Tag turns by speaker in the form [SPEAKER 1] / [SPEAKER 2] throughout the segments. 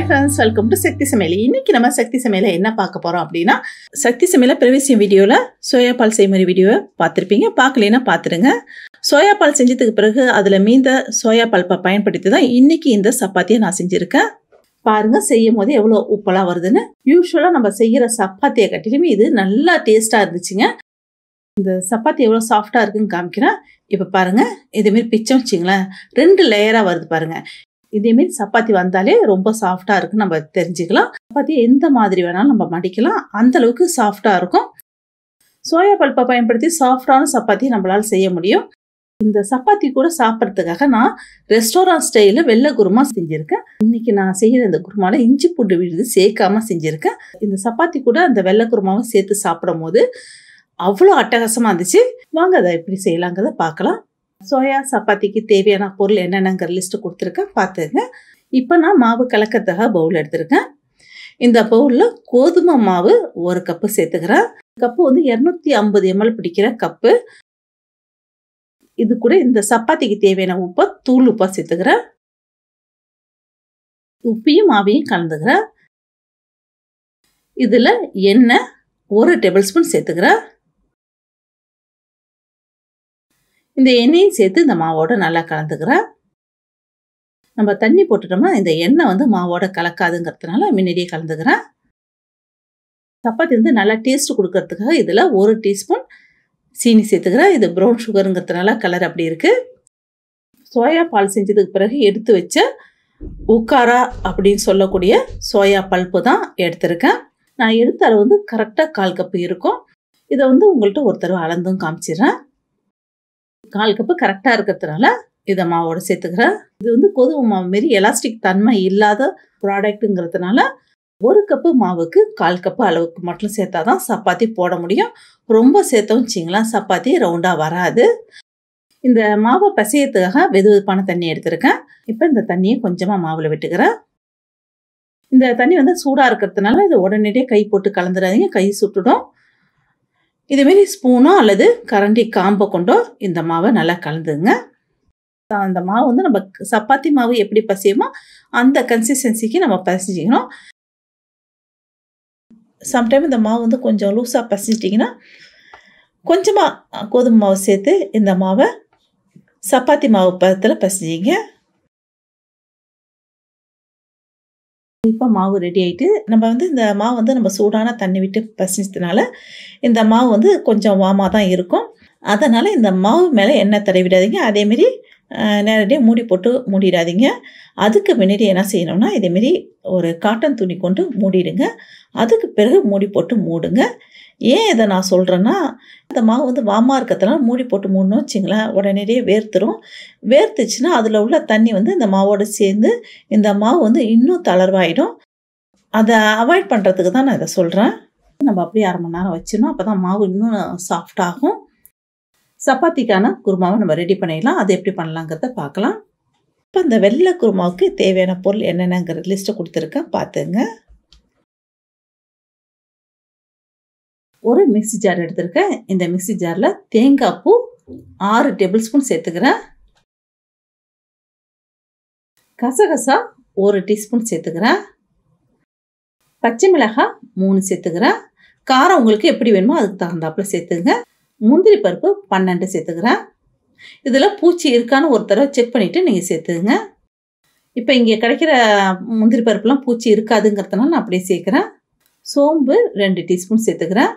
[SPEAKER 1] friends welcome to சக்தி சமையல் இன்னைக்கு நம்ம சக்தி சமையல என்ன பார்க்க போறோம் அப்படின்னா சக்தி சமையல பிரவேசியம் வீடியோல சோயா பால் செய்முறை வீடியோவை பார்த்துருப்பீங்க பார்க்கலைன்னா பார்த்துருங்க சோயா பால் செஞ்சதுக்கு பிறகு அதில் மீந்த சோயா பல்ப்பை பயன்படுத்தி தான் இன்னைக்கு இந்த சப்பாத்தியை நான் செஞ்சுருக்கேன் பாருங்க செய்யும் போது எவ்வளோ உப்பெல்லாம் வருதுன்னு யூஸ்வலாக நம்ம செய்கிற சப்பாத்தியை கட்டிலுமே இது நல்லா டேஸ்ட்டாக இருந்துச்சுங்க இந்த சப்பாத்தி எவ்வளோ சாஃப்டாக இருக்குன்னு காமிக்கிறேன் இப்போ பாருங்க இதேமாரி பிச்சம் வச்சிங்களேன் ரெண்டு லேயராக வருது பாருங்க இதேமாரி சப்பாத்தி வந்தாலே ரொம்ப சாஃப்டாக இருக்குன்னு நம்ம தெரிஞ்சுக்கலாம் சப்பாத்தி எந்த மாதிரி வேணாலும் நம்ம மடிக்கலாம் அந்த அளவுக்கு சாஃப்டாக இருக்கும் சோயா பல்ப்பை பயன்படுத்தி சாஃப்டான சப்பாத்தி நம்மளால செய்ய முடியும் இந்த சப்பாத்தி கூட சாப்பிட்றதுக்காக நான் ரெஸ்டாரண்ட் ஸ்டைலில் வெள்ளை குருமா செஞ்சுருக்கேன் இன்னைக்கு நான் செய்கிற இந்த குருமாவில் இஞ்சி பூண்டு விழுது சேர்க்காம செஞ்சுருக்கேன் இந்த சப்பாத்தி கூட அந்த வெள்ளை குருமாவும் சேர்த்து சாப்பிடும் போது அவ்வளோ அட்டகாசமாக இருந்துச்சு வாங்க அதை எப்படி செய்யலாங்கிறத பார்க்கலாம் சோயா சப்பாத்திக்கு தேவையான பொருள் என்னென்னங்கிற லிஸ்ட்டு கொடுத்துருக்கேன் பார்த்துங்க இப்போ நான் மாவு கலக்கிறதுக்காக பவுல் எடுத்திருக்கேன் இந்த பவுலில் கோதுமை மாவு ஒரு கப்பு சேர்த்துக்கிறேன் கப்பு வந்து இரநூத்தி ஐம்பது எம்எல் பிடிக்கிற கப்பு இது கூட இந்த சப்பாத்திக்கு தேவையான உப்பை தூள் உப்பாக சேர்த்துக்கிறேன் உப்பையும் மாவையும் கலந்துக்கிறேன் இதில் எண்ணெய் ஒரு டேபிள் ஸ்பூன் சேர்த்துக்கிறேன் இந்த எண்ணெயும் சேர்த்து இந்த மாவோட நல்லா கலந்துக்கிறேன் நம்ம தண்ணி போட்டுட்டோம்னா இந்த எண்ணெய் வந்து மாவோட கலக்காதுங்கிறதுனால முன்னாடியே கலந்துக்கிறேன் சப்பாத்தி வந்து நல்லா டேஸ்ட் கொடுக்கறதுக்காக இதில் ஒரு டீஸ்பூன் சீனி சேர்த்துக்கிறேன் இது ப்ரௌன் சுகருங்கிறதுனால கலர் அப்படி இருக்குது சோயா பால் செஞ்சதுக்கு பிறகு எடுத்து வச்ச உக்காரா அப்படின்னு சொல்லக்கூடிய சோயா பல்ப்பு தான் எடுத்திருக்கேன் நான் எடுத்த அளவு வந்து கரெக்டாக கால் கப்பு இருக்கும் இதை வந்து உங்கள்கிட்ட ஒரு தடவை அளந்தும் காமிச்சிடுறேன் கால் கப்பு கரெக்டாக இருக்கிறதுனால இதை மாவோட சேர்த்துக்கிறேன் இது வந்து கோதுமை மாவு மாரி எலாஸ்டிக் தன்மை இல்லாத ப்ராடக்ட்டுங்கிறதுனால ஒரு கப்பு மாவுக்கு கால் கப்பு அளவுக்கு மட்டும் சேர்த்தா தான் சப்பாத்தி போட முடியும் ரொம்ப சேர்த்தோம் வச்சிங்களேன் சப்பாத்தி ரவுண்டாக வராது இந்த மாவை பசையத்துக்காக வெது வெதுப்பான தண்ணி எடுத்திருக்கேன் இப்போ இந்த தண்ணியை கொஞ்சமாக மாவில் விட்டுக்கிறேன் இந்த தண்ணி வந்து சூடாக இருக்கிறதுனால இது உடனடியே கை போட்டு கலந்துடாதீங்க கை சுட்டுடும் இதுமாரி ஸ்பூனோ அல்லது கரண்டி காம்பை கொண்டோ இந்த மாவை நல்லா கலந்துங்க அந்த மாவு வந்து நம்ம சப்பாத்தி மாவு எப்படி பசியுமோ அந்த கன்சிஸ்டன்சிக்கு நம்ம பசிச்சிக்கணும் சம்டைம் இந்த மாவு வந்து கொஞ்சம் லூஸாக பசிச்சிட்டிங்கன்னா கொஞ்சமாக கோதுமை மாவு சேர்த்து இந்த மாவை சப்பாத்தி மாவு பதத்தில் பசிச்சிங்க இப்போ மாவு ரெடி ஆகிட்டு நம்ம வந்து இந்த மாவு வந்து நம்ம சூடான தண்ணி விட்டு பசிச்சதுனால இந்த மாவு வந்து கொஞ்சம் வாமாக தான் இருக்கும் அதனால் இந்த மாவு மேலே எண்ணெய் தடவிடாதீங்க அதேமாரி நேரடியாக மூடி போட்டு மூடிடாதீங்க அதுக்கு முன்னாடி என்ன செய்யணும்னா இதேமாரி ஒரு காட்டன் துணி கொண்டு மூடிடுங்க அதுக்கு பிறகு மூடி போட்டு மூடுங்க ஏன் இதை நான் சொல்கிறேன்னா இந்த மாவு வந்து வாமாக இருக்கிறதுனால மூடி போட்டு மூடணும் வச்சிங்களேன் உடனடியே வேர்த்துரும் வேர்த்துச்சுன்னா அதில் உள்ள தண்ணி வந்து இந்த மாவோடு சேர்ந்து இந்த மாவு வந்து இன்னும் தளர்வாயிடும் அதை அவாய்ட் பண்ணுறதுக்கு தான் நான் இதை சொல்கிறேன் நம்ம அப்படியே அரை மணி நேரம் வச்சிடணும் அப்போ தான் மாவு இன்னும் சாஃப்டாகும் சப்பாத்திக்கான குருமாவை நம்ம ரெடி பண்ணிடலாம் அது எப்படி பண்ணலாங்கிறத பார்க்கலாம் இப்போ இந்த வெள்ளை குருமாவுக்கு தேவையான பொருள் என்னென்னங்கிற லிஸ்ட்டை கொடுத்துருக்கேன் பார்த்துங்க ஒரு மிக்சி ஜார் எடுத்திருக்கேன் இந்த மிக்சி ஜாரில் தேங்காய் பூ ஆறு டேபிள் ஸ்பூன் சேர்த்துக்கிறேன் கசகசா ஒரு டீஸ்பூன் சேர்த்துக்கிறேன் பச்சை மிளகாய் மூணு சேர்த்துக்கிறேன் காரம் உங்களுக்கு எப்படி வேணுமோ அதுக்கு தகுந்தாப்புல சேர்த்துங்க முந்திரி பருப்பு பன்னெண்டு சேர்த்துக்கிறேன் இதில் பூச்சி இருக்கான்னு ஒரு தடவை செக் பண்ணிவிட்டு நீங்கள் சேர்த்துங்க இப்போ இங்கே கிடைக்கிற முந்திரி பருப்புலாம் பூச்சி இருக்காதுங்கிறதுனால நான் அப்படியே சேர்க்குறேன் சோம்பு ரெண்டு டீஸ்பூன் சேர்த்துக்கிறேன்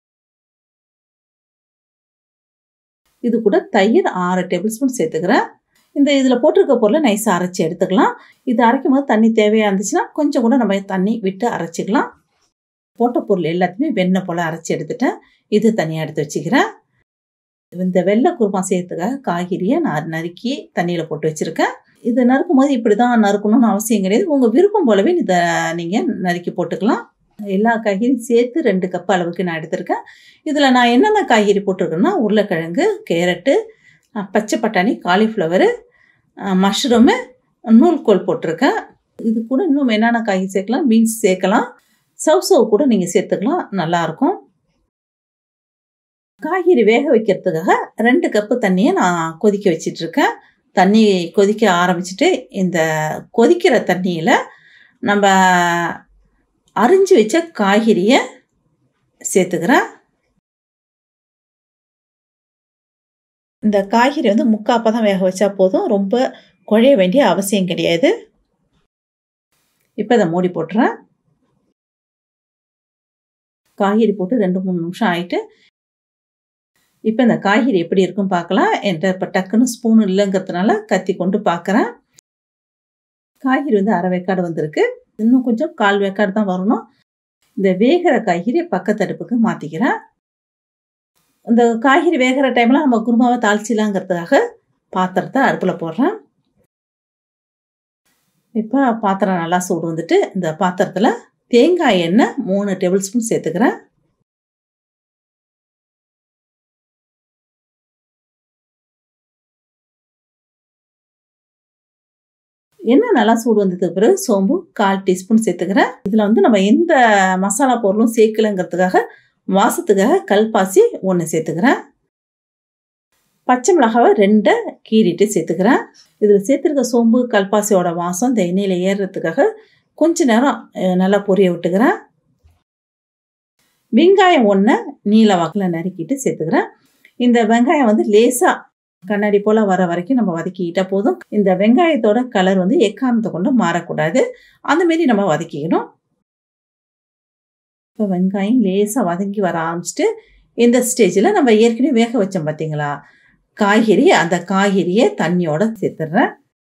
[SPEAKER 1] இது கூட தயிர் ஆறு டேபிள் ஸ்பூன் சேர்த்துக்கிறேன் இந்த இதில் போட்டிருக்க பொருளை நைஸாக அரைச்சி எடுத்துக்கலாம் இது அரைக்கும் போது தண்ணி தேவையாக இருந்துச்சுன்னா கொஞ்சம் கூட நம்ம தண்ணி விட்டு அரைச்சிக்கலாம் போட்ட பொருள் எல்லாத்தையுமே வெண்ணெய் போல் அரைச்சி எடுத்துட்டேன் இது தனியாக எடுத்து வச்சுக்கிறேன் இந்த வெள்ளை குருமா செய்யறதுக்காக காய்கறியை நான் நறுக்கி தண்ணியில் போட்டு வச்சுருக்கேன் இதை நறுக்கும் போது இப்படி தான் நறுக்கணும்னு அவசியம் கிடையாது உங்கள் விருப்பம் போலவே இதை நீங்கள் நறுக்கி போட்டுக்கலாம் எல்லா காய்கறியும் சேர்த்து ரெண்டு கப் அளவுக்கு நான் எடுத்திருக்கேன் இதில் நான் என்னென்ன காய்கறி போட்டிருக்கேன்னா உருளைக்கிழங்கு கேரட்டு பச்சை பட்டாணி காலிஃப்ளவரு மஷ்ரூமு நூல்கோல் போட்டிருக்கேன் இது கூட இன்னும் என்னென்ன காய்கறி சேர்க்கலாம் பீன்ஸ் சேர்க்கலாம் சவுசவு கூட நீங்கள் சேர்த்துக்கலாம் நல்லாயிருக்கும் காய்கறி வேக வைக்கிறதுக்காக ரெண்டு கப்பு தண்ணியை நான் கொதிக்க வச்சிட்ருக்கேன் தண்ணி கொதிக்க ஆரம்பிச்சுட்டு இந்த கொதிக்கிற தண்ணியில் நம்ம அரிஞ்சு வச்ச காய்கறியை சேர்த்துக்கிறேன் இந்த காய்கறி வந்து முக்காப்பா தான் வேக வச்சா போதும் ரொம்ப குழைய வேண்டிய அவசியம் கிடையாது இப்போ இதை மூடி போட்டுறேன் காய்கறி போட்டு ரெண்டு மூணு நிமிஷம் ஆயிட்டு இப்போ இந்த காய்கறி எப்படி இருக்கும் பார்க்கலாம் என்கிட்ட இப்போ டக்குன்னு ஸ்பூன் இல்லைங்கிறதுனால கத்தி கொண்டு பார்க்குறேன் காய்கறி வந்து அரை வேக்காடு வந்திருக்கு இன்னும் கொஞ்சம் கால் வேக்காடு தான் வரணும் இந்த வேகிற காய்கறி பக்கத்து அடுப்புக்கு மாற்றிக்கிறேன் இந்த காய்கறி வேகிற டைமில் நம்ம குருமாவை தாளிச்சிலாங்கிறதுக்காக பாத்திரத்தை அடுப்பில் போடுறேன் இப்போ பாத்திரம் நல்லா சூடு வந்துட்டு இந்த பாத்திரத்தில் தேங்காய் எண்ணெய் மூணு டேபிள் ஸ்பூன் சேர்த்துக்கிறேன் எண்ணெய் நல்லா சூடு வந்ததுக்கு பிறகு சோம்பு கால் டீஸ்பூன் சேர்த்துக்கிறேன் இதில் வந்து நம்ம எந்த மசாலா பொருளும் சேர்க்கலைங்கிறதுக்காக வாசத்துக்காக கல்பாசி ஒன்று சேர்த்துக்கிறேன் பச்சை மிளகாவை ரெண்டை கீறிட்டு சேர்த்துக்கிறேன் இதில் சேர்த்துருக்க சோம்பு கல்பாசியோட வாசம் இந்த எண்ணெயில் ஏறுறதுக்காக கொஞ்ச நேரம் நல்லா பொரிய விட்டுக்கிறேன் வெங்காயம் ஒன்று நீல வாக்கில் நறுக்கிட்டு சேர்த்துக்கிறேன் இந்த வெங்காயம் வந்து லேசாக கண்ணாடி போல் வர வரைக்கும் நம்ம வதக்கிக்கிட்டால் போதும் இந்த வெங்காயத்தோட கலர் வந்து எக்காரணத்தை கொண்டு மாறக்கூடாது அந்தமாரி நம்ம வதக்கிக்கணும் இப்போ வெங்காயம் லேசாக வதங்கி வர ஆரம்பிச்சிட்டு இந்த ஸ்டேஜில் நம்ம ஏற்கனவே வேக வச்சோம் பார்த்தீங்களா காய்கறி அந்த காய்கறியை தண்ணியோட சேர்த்துட்றேன்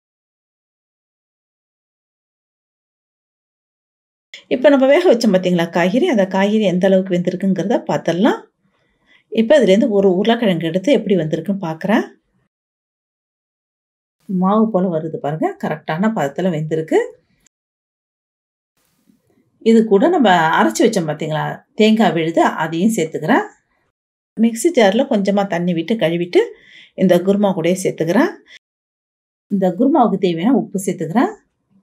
[SPEAKER 1] இப்போ நம்ம வேக வச்சோம் பார்த்தீங்களா காய்கறி அந்த காய்கறி எந்த அளவுக்கு வெந்திருக்குங்கிறத பார்த்துடலாம் இப்போ இதுலேருந்து ஒரு உருளைக்கிழங்கு எடுத்து எப்படி வந்திருக்குன்னு பார்க்குறேன் மாவு போல் வருது பாருங்கள் கரெக்டான பதத்தில் வெந்திருக்கு இது கூட நம்ம அரைச்சி வச்சோம் பார்த்தீங்களா தேங்காய் விழுது அதையும் சேர்த்துக்கிறேன் மிக்சி ஜாரில் கொஞ்சமாக தண்ணி விட்டு கழுவிட்டு இந்த குருமா கூடயே சேர்த்துக்கிறேன் இந்த குருமாவுக்கு தேவையான உப்பு சேர்த்துக்கிறேன்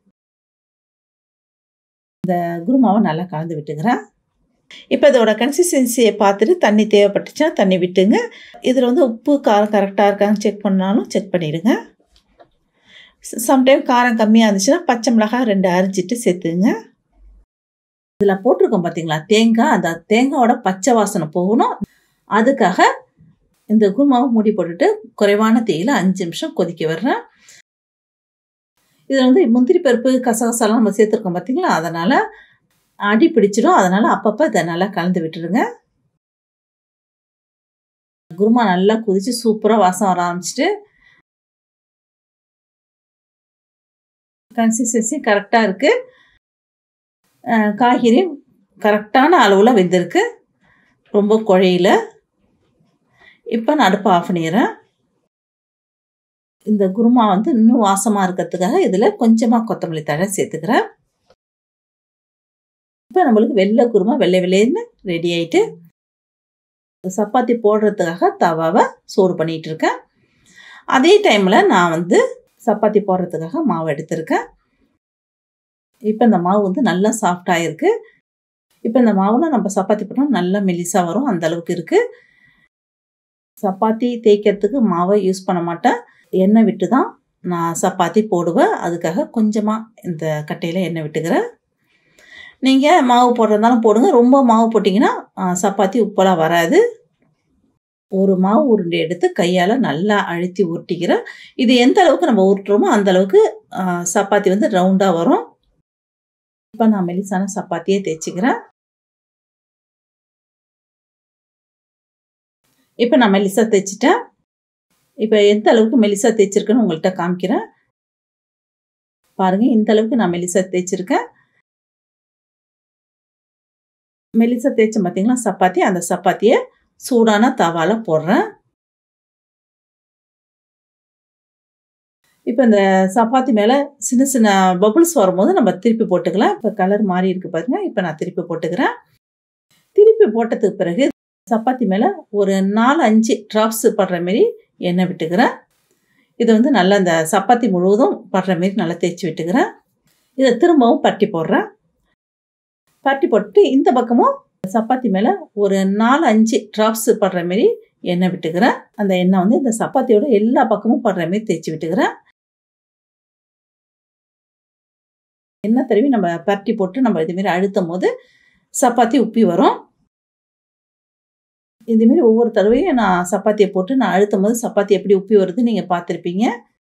[SPEAKER 1] இந்த குருமாவை நல்லா கலந்து விட்டுக்கிறேன் இப்போ இதோட கன்சிஸ்டன்சியை பார்த்துட்டு தண்ணி தேவைப்பட்டுச்சுன்னா தண்ணி விட்டுங்க இதில் வந்து உப்பு காரம் கரெக்டாக இருக்கான்னு செக் பண்ணாலும் செக் பண்ணிவிடுங்க சம்டைம் காரம் கம்மியாக இருந்துச்சுன்னா பச்சை மிளகாய் ரெண்டு அரிஞ்சிட்டு சேர்த்துங்க இதில் போட்டிருக்கோம் பார்த்தீங்களா தேங்காய் அந்த தேங்காயோட பச்சை வாசனை போகணும் அதுக்காக இந்த குருமாவை மூடி போட்டுட்டு குறைவான தேயில அஞ்சு நிமிஷம் கொதிக்க விடுறேன் இதில் வந்து முந்திரி பருப்பு கசகசாலாம் நம்ம சேர்த்துருக்கோம் பார்த்தீங்களா அதனால் அடி பிடிச்சிடும் அதனால் அப்பப்போ இதை நல்லா கலந்து விட்டுருங்க குருமா நல்லா கொதித்து சூப்பராக வாசம் வர ஆரம்பிச்சிட்டு கன்சிஸ்டன்சி கரெக்டாக இருக்குது காய்கறி கரெக்டான அளவில் வெந்திருக்கு ரொம்ப குழையில இப்போ நான் அடுப்பை ஆஃப் பண்ணிடுறேன் இந்த குருமா வந்து இன்னும் வாசமாக இருக்கிறதுக்காக இதில் கொஞ்சமாக கொத்தமல்லி தழை சேர்த்துக்கிறேன் இப்போ நம்மளுக்கு வெள்ளை குருமா வெள்ளை வெள்ளைன்னு ரெடி ஆகிட்டு சப்பாத்தி போடுறதுக்காக தவாவை சோறு பண்ணிகிட்டு இருக்கேன் அதே டைமில் நான் வந்து சப்பாத்தி போடுறதுக்காக மாவு எடுத்திருக்கேன் இப்போ இந்த மாவு வந்து நல்லா சாஃப்டாக இருக்குது இப்போ இந்த மாவில் நம்ம சப்பாத்தி போட்டோம் நல்லா மெலிசாக வரும் அந்த அளவுக்கு இருக்குது சப்பாத்தி தேய்க்கிறதுக்கு மாவை யூஸ் பண்ண மாட்டேன் எண்ணெய் விட்டு தான் நான் சப்பாத்தி போடுவேன் அதுக்காக கொஞ்சமாக இந்த கட்டையில் எண்ணெய் விட்டுக்கிறேன் நீங்கள் மாவு போடுறதாலும் போடுங்க ரொம்ப மாவு போட்டிங்கன்னா சப்பாத்தி உப்பெல்லாம் வராது ஒரு மாவு உருண்டை எடுத்து கையால் நல்லா அழுத்தி உருட்டிக்கிறேன் இது எந்த அளவுக்கு நம்ம உருட்டுறோமோ அந்த அளவுக்கு சப்பாத்தி வந்து ரவுண்டாக வரும் இப்போ நான் மெலிசான சப்பாத்தியே தேய்ச்சிக்கிறேன் இப்போ நான் மெலிசா தைச்சிட்டேன் இப்போ எந்த அளவுக்கு மெலிசா தேய்ச்சிருக்கேன்னு உங்கள்கிட்ட காமிக்கிறேன் பாருங்கள் இந்த அளவுக்கு நான் மெலிசா தேய்ச்சிருக்கேன் மெலிசா தேய்ச்சேன் பார்த்தீங்களா சப்பாத்தி அந்த சப்பாத்தியை சூடான தவால போடுறேன் இப்போ இந்த சப்பாத்தி மேலே சின்ன சின்ன பபுள்ஸ் வரும்போது நம்ம திருப்பி போட்டுக்கலாம் இப்போ கலர் மாறி இருக்கு பாருங்க இப்போ நான் திருப்பி போட்டுக்கிறேன் திருப்பி போட்டதுக்கு பிறகு சப்பாத்தி மேலே ஒரு நாலு அஞ்சு ட்ராப்ஸ் படுற மாரி எண்ணெய் விட்டுக்கிறேன் இது வந்து நல்லா இந்த சப்பாத்தி முழுவதும் படுற மாரி நல்லா தேய்ச்சி விட்டுக்கிறேன் இதை திரும்பவும் பட்டி போடுறேன் பட்டி போட்டு இந்த பக்கமும் சப்பாத்தி மேலே ஒரு நாலு அஞ்சு ட்ராப்ஸ் படுற மாரி எண்ணெய் விட்டுக்கிறேன் அந்த எண்ணெய் வந்து இந்த சப்பாத்தியோட எல்லா பக்கமும் படுற மாரி தேய்ச்சி விட்டுக்கிறேன் எண்ணெய் தடவி நம்ம பரட்டி போட்டு நம்ம இதுமாரி அழுத்தும் போது சப்பாத்தி உப்பி வரும் இதுமாரி ஒவ்வொரு தடவையும் நான் சப்பாத்தியை போட்டு நான் அழுத்தும் போது சப்பாத்தி எப்படி உப்பி வருது நீங்கள் பார்த்துருப்பீங்க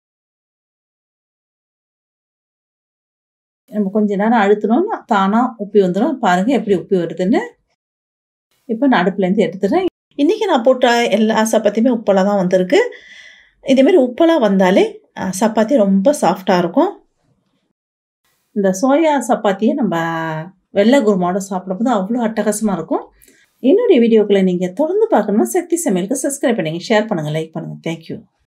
[SPEAKER 1] நம்ம கொஞ்ச நேரம் அழுத்தணும்னா தானாக உப்பி வந்துடும் பாருங்கள் எப்படி உப்பி வருதுன்னு இப்போ நான் அடுப்புலேருந்து எடுத்துகிறேன் இன்றைக்கி நான் போட்ட எல்லா சப்பாத்தியுமே உப்பெல்லாம் தான் வந்திருக்கு இதேமாரி உப்பெல்லாம் வந்தாலே சப்பாத்தி ரொம்ப சாஃப்டாக இருக்கும் இந்த சோயா சப்பாத்தியை நம்ம வெள்ளை குருமாவோட சாப்பிடும்போது அவ்வளோ அட்டகாசமாக இருக்கும் என்னுடைய வீடியோக்களை நீங்கள் தொடர்ந்து பார்க்கணும்னா சக்தி சமையலுக்கு சப்ஸ்கிரைப் பண்ணுங்கள் ஷேர் பண்ணுங்கள் லைக் பண்ணுங்கள் தேங்க்யூ